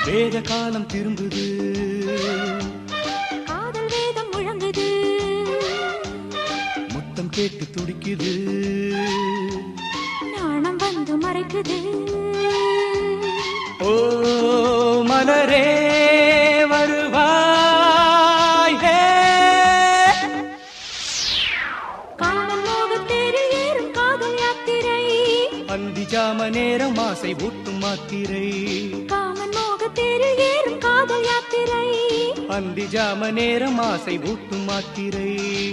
வேத காலம் திரும்புது காதல் வேதம் முழங்குது முத்தம் கேட்டு துடிக்குது நாணம் வந்து மறைக்குது ஓ மலரே வருவாய் ஹே. காதல் மோகத்தேரில் ஏறும் காதல் யாத்திரை அந்தி ஜாம நேரம் ஆசை ஊட்டும் மாத்திரை காமன் மோகத்தேரில் ஏறும் காதல் யாத்திரை அந்தி ஜாம நேரம் ஆசை ஊட்டும் மாத்திரை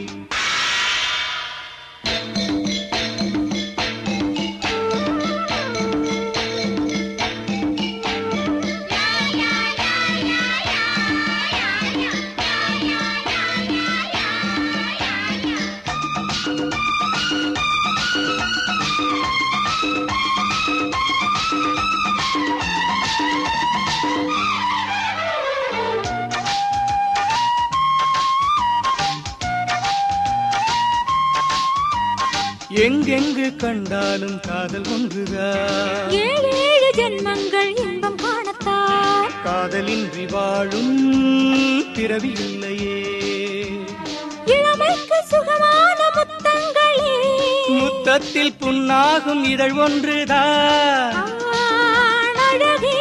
எங்கெங்கு கண்டாலும் காதல் ஒன்றுதான் ஏழு ஏழு ஜென்மங்கள் இன்பம் காணத்தான் காதலின்றி வாழும் பிறவி இல்லையே இளமைக்கு சுகமான முத்தங்களே முத்தத்தில் புண்ணாகும் இதழ் ஒன்றுதான் ஆணழகே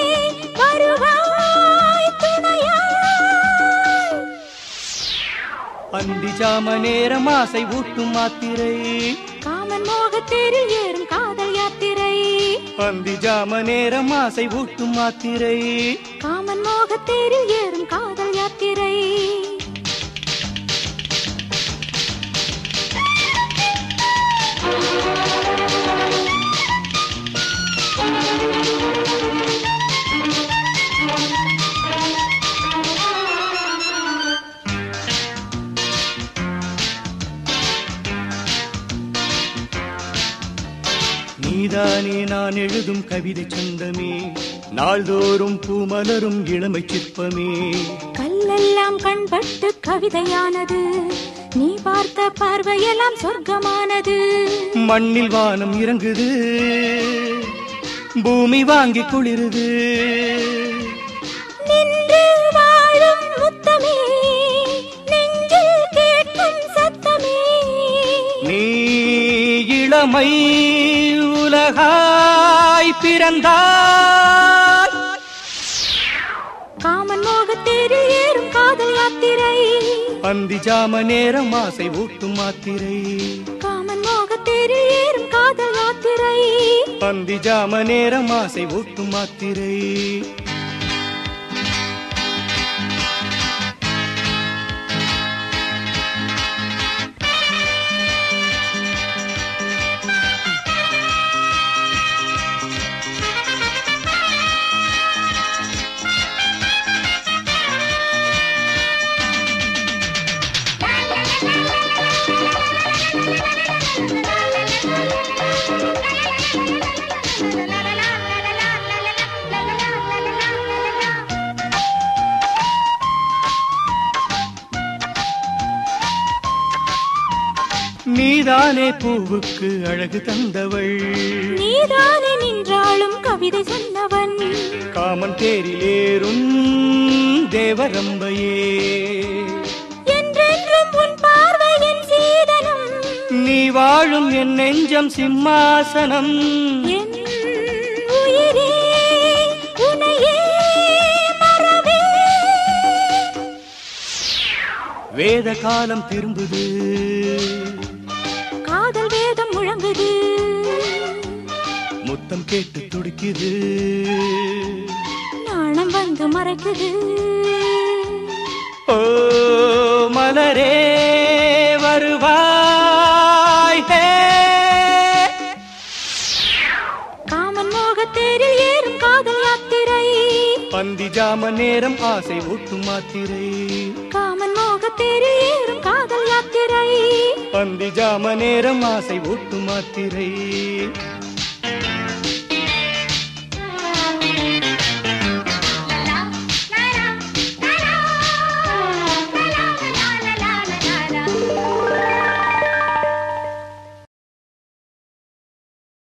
வருவாய் துணையாய் அந்தி ஜாம நேரம் ஆசை ஊட்டும் மாத்திரை காமன் மோகத்தேரில் ஏறும் காதல் யாத்திரை அந்தி ஜாம நேரம் ஆசை ஊட்டும் மாத்திரை காமன் மோகத்தேரில் ஏறும் காதல் யாத்திரை நீதானே நான் எழுதும் கவிதை சொந்தமே நாள்தோறும் பூமலரும் இளமை சிற்பமே கல்லெல்லாம் கண்பட்டு கவிதையானது நீ பார்த்த பார்வையெல்லாம் சொர்க்கமானது மண்ணில் வானம் இறங்குது பூமி வாங்கி குளிருது நின்று வாழும் முத்தமே நெஞ்சில் கேட்கும் சத்தமே நீ இளமை உலகாய் பிறந்தாய் காமன் மோகத்தேரில் ஏறும் காதல் யாத்திரை அந்தி ஜாம நேரம் ஆசை ஊட்டும் மாத்திரை காமன் மோகத்தேரில் ஏறும் காதல் யாத்திரை அந்தி ஜாம நேரம் ஆசை ஊட்டும் மாத்திரை நீதானே பூவுக்கு அழகு தந்தவள் நீதானே நின்றாலும் கவிதை சொன்னவன் காமன் தேரில் ஏறும் தேவரம்பையே என்றென்றும் உன் பார்வையின் சீதனம் நீ வாழும் என் நெஞ்சம் சிம்மாசனம் என் உயிரே உனையே மறவே வேத காலம் திரும்புது காதல் வேதம் முழங்குது முத்தம் கேட்டு துடிக்குது நாணம் வந்து மறைக்குது ஓ மலரே வருவாய் ஹே. காமன் மோகத்தேரில் ஏறும் காதல் யாத்திரை பந்தி ஜாம நேரம் ஆசை ஊட்டும் மாத்திரை காமன் மோகத்தேரில் ஏறும் காதல் யாத்திரை பந்தி ஜாம நேரம் ஆசை ஊட்டும் மாத்திரை